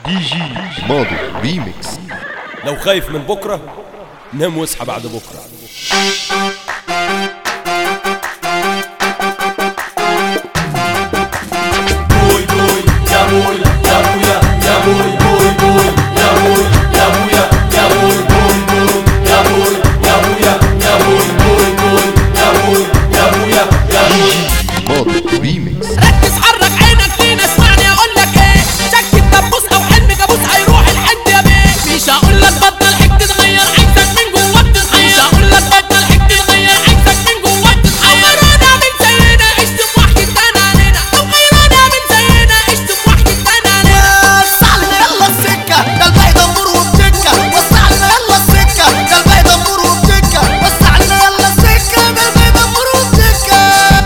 دي جي ماضي ريميكس لو خايف من بكرة نام واصحى بعد بكرة بوي بوي يا بوي يا بويا يا بوي بوي بوي يا بوي يا بويا يا بوي بوي بوي يا بوي يا بويا يا بوي بوي بوي يا بوي يا بويا يا بوي ماضي ريميكس ركز حرك عينك فين اسمعني اقول لك ايه شك الدبوس او حلم جابوس هيروح الحد يا بيه مش هقول لك بطل حك تغير عينك من جواك تتغير مش هقول لك بطل حك تغير عينك من جواك تتغير غيرانا من زينا اشتم وحكي تاني علينا لو غيرانا من زينا اشتم وحكي تاني علينا وسع لنا يلا السكة ده الباقي دمور وبتكة وسع لنا يلا السكة ده الباقي دمور وبتكة وسع لنا يلا السكة ده الباقي دمور وبتكة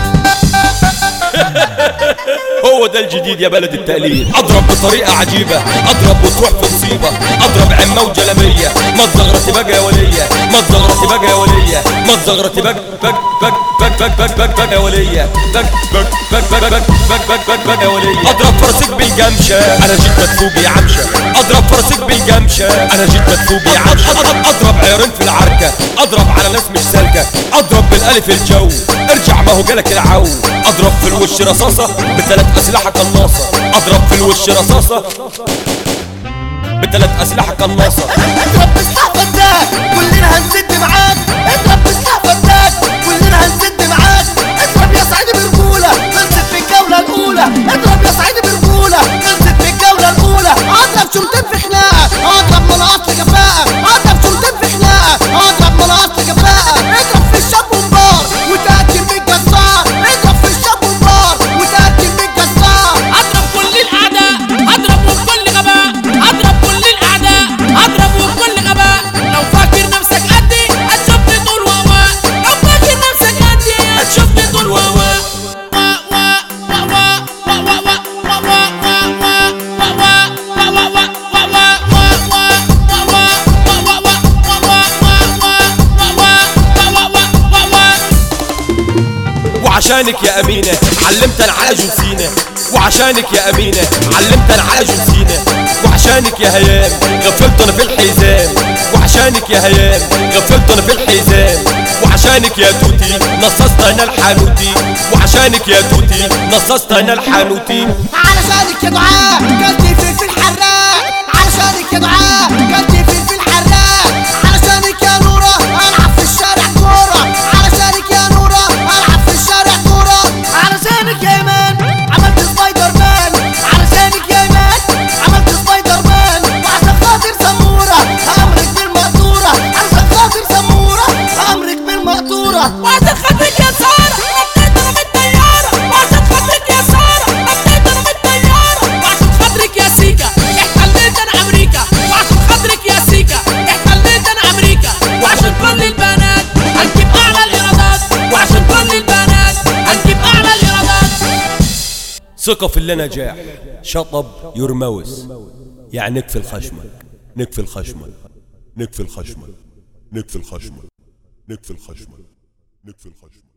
هو ده الجديد يا بلد التقليد اضرب بطريقة عجيبة اضرب وتروح في مصيبة اضرب عمة وجلبية ما تزغرتي بقى يا ولية ما تزغرتي بقى يا ولية ما تزغرتي بقى بق بق بق بق بق بق بق يا ولية بق بق بق بق بق بق بق بق بق يا ولية اضرب فرسك بالجمشة انا جيت مدفوق يا عمشة اضرب فرسك بالجمشة انا جيت مدفوق يا عمشة اضرب عيارين في العركة اضرب على ناس مش سالكة اضرب بالالف الجو ارجع ما هو جالك العو اضرب في الوش رصاصة بثلاث اسلحة قناصة اضرب في الوش رصاصة بثلاث اسلحة قناصة اضرب بسلاح فتاك كلنا هنسد معاك اضرب بسلاح فتاك كلنا هنسد معاك اضرب يا سعيد برجولة خلصت في الجولة الأولى اضرب يا سعيد برجولة خلصت في الجولة الأولى اضرب شمتين في خناقة اضرب من اصل كفاءة اضرب شمتين في خناقة اضرب من اصل كفاءة اضرب في الشاب ومبار وتأكل بالجزار اضرب في الشاب ومبار وتأكل بالجزار اضرب كل الاعداء اضرب وبكل غباء اضرب كل الاعداء اضرب وبكل غباء لو فاكر نفسك قدي هتشوفني طول وهواء لو فاكر نفسك قدي هتشوفني طول وهواء وعشانك يا أمينة علمتنا على جنسينا وعشانك يا أمينة علمتنا على جنسينا وعشانك يا هيام غفلتنا في الحزام وعشانك يا هيام غفلتنا في الحزام وعشانك يا توتي نصصت انا الحانوتي وعشانك يا توتي نصصت انا الحانوتي علشانك يا دعاء كلتي فلفل حراق علشانك يا دعاء كلتي فلفل حراق علشانك يا نورة العب في الشارع كورة علشانك يا نورة العب في الشارع كورة علشانك يا ايمان عملت سبايدر مان علشانك يا ايمان عملت سبايدر مان وعشان خاطر سمورة امرك بالمقدورة علشان خاطر سمورة امرك بالمقدورة وعشان خاطرك يا سارة نطيت انا من الطيارة وعشان خاطرك يا سارة نطيت انا من الطيارة وعشان خاطرك يا سيكا احتليت انا امريكا وعشان خاطرك يا سيكا احتليت انا امريكا وعشان كل البنات هنجيب اعلى الايرادات وعشان كل البنات هنجيب اعلى الايرادات ثقة في اللي نجاح شطب يرموس يعني نكفي خشمك نكفي خشمك نكفي خشمك نكفي خشمك نكفي خشمك نكفي خشمك